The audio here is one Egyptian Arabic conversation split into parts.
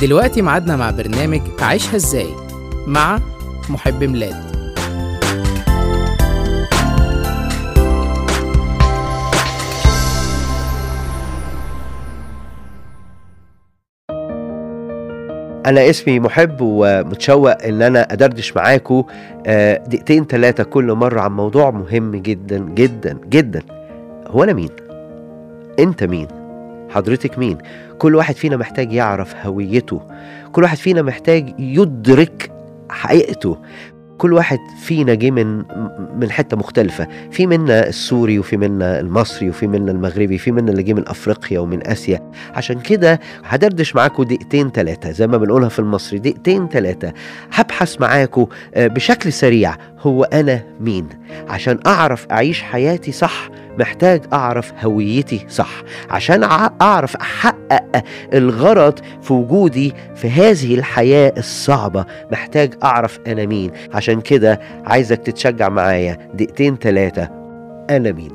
دلوقتي ميعادنا مع برنامج عيشها ازاي مع محب ميلاد انا اسمي محب ومتشوق ان انا ادردش معاكم آه، دقيقتين ثلاثه كل مره عن موضوع مهم جدا جدا جدا هو انا مين انت مين حضرتك مين كل واحد فينا محتاج يعرف هويته كل واحد فينا محتاج يدرك حقيقته كل واحد فينا جه من من حته مختلفه في منا السوري وفي منا المصري وفي منا المغربي في منا اللي جه من افريقيا ومن اسيا عشان كده هدردش معاكم دقيقتين ثلاثه زي ما بنقولها في المصري دقيقتين ثلاثه هبحث معاكم آه، بشكل سريع هو انا مين عشان اعرف اعيش حياتي صح محتاج اعرف هويتي صح عشان أع- اعرف احقق الغرض في وجودي في هذه الحياه الصعبه محتاج اعرف انا مين عشان كده عايزك تتشجع معايا دقيقتين ثلاثه انا مين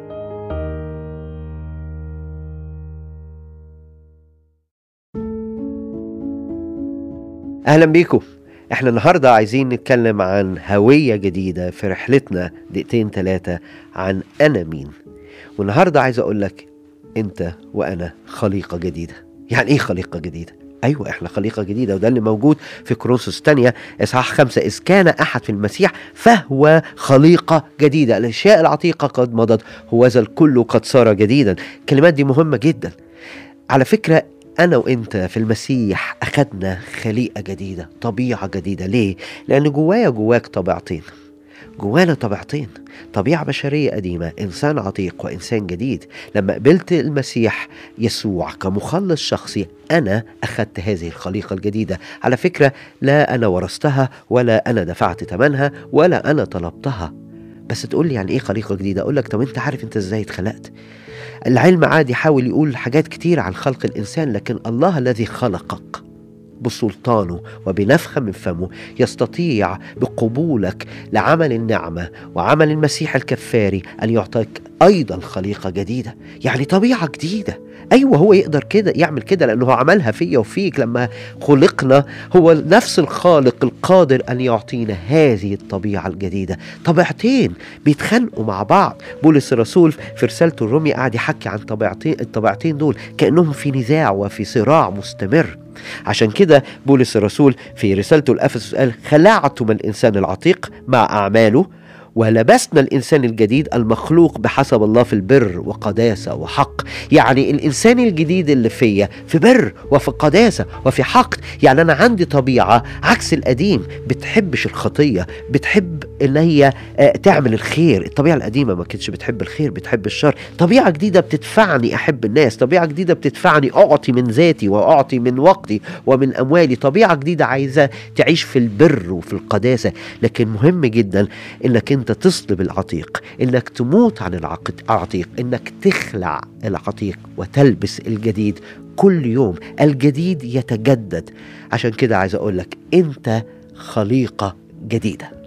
اهلا بيكم احنا النهارده عايزين نتكلم عن هويه جديده في رحلتنا دقيقتين ثلاثه عن انا مين والنهارده عايز اقول لك انت وانا خليقه جديده يعني ايه خليقه جديده ايوه احنا خليقه جديده وده اللي موجود في كورنثوس الثانيه اصحاح خمسة اذ كان احد في المسيح فهو خليقه جديده الاشياء العتيقه قد مضت هوذا الكل قد صار جديدا الكلمات دي مهمه جدا على فكره أنا وأنت في المسيح أخدنا خليقة جديدة طبيعة جديدة ليه؟ لأن جوايا جواك طبيعتين جوانا طبيعتين طبيعة بشرية قديمة إنسان عتيق وإنسان جديد لما قبلت المسيح يسوع كمخلص شخصي أنا أخذت هذه الخليقة الجديدة على فكرة لا أنا ورثتها ولا أنا دفعت ثمنها ولا أنا طلبتها بس تقول لي يعني ايه خليقه جديده اقول لك طب انت عارف انت ازاي اتخلقت العلم عادي يحاول يقول حاجات كتير عن خلق الانسان لكن الله الذي خلقك بسلطانه وبنفخة من فمه يستطيع بقبولك لعمل النعمة وعمل المسيح الكفاري أن يعطيك أيضا خليقة جديدة يعني طبيعة جديدة أيوة هو يقدر كده يعمل كده لأنه هو عملها فيا وفيك لما خلقنا هو نفس الخالق القادر أن يعطينا هذه الطبيعة الجديدة طبيعتين بيتخانقوا مع بعض بولس الرسول في رسالته الرومي قاعد يحكي عن طبيعتين الطبيعتين دول كأنهم في نزاع وفي صراع مستمر عشان كده بولس الرسول في رسالته لأفسس قال خلعتم الإنسان العتيق مع أعماله ولبسنا الإنسان الجديد المخلوق بحسب الله في البر وقداسة وحق يعني الإنسان الجديد اللي فيا في بر وفي قداسة وفي حق يعني أنا عندي طبيعة عكس القديم بتحبش الخطية بتحب إن هي آه، تعمل الخير الطبيعة القديمة ما كانتش بتحب الخير بتحب الشر طبيعة جديدة بتدفعني أحب الناس طبيعة جديدة بتدفعني أعطي من ذاتي وأعطي من وقتي ومن أموالي طبيعة جديدة عايزة تعيش في البر وفي القداسة لكن مهم جدا انك انت تصلب العتيق انك تموت عن العق- العتيق انك تخلع العتيق وتلبس الجديد كل يوم الجديد يتجدد عشان كده عايز اقول لك انت خليقة جديدة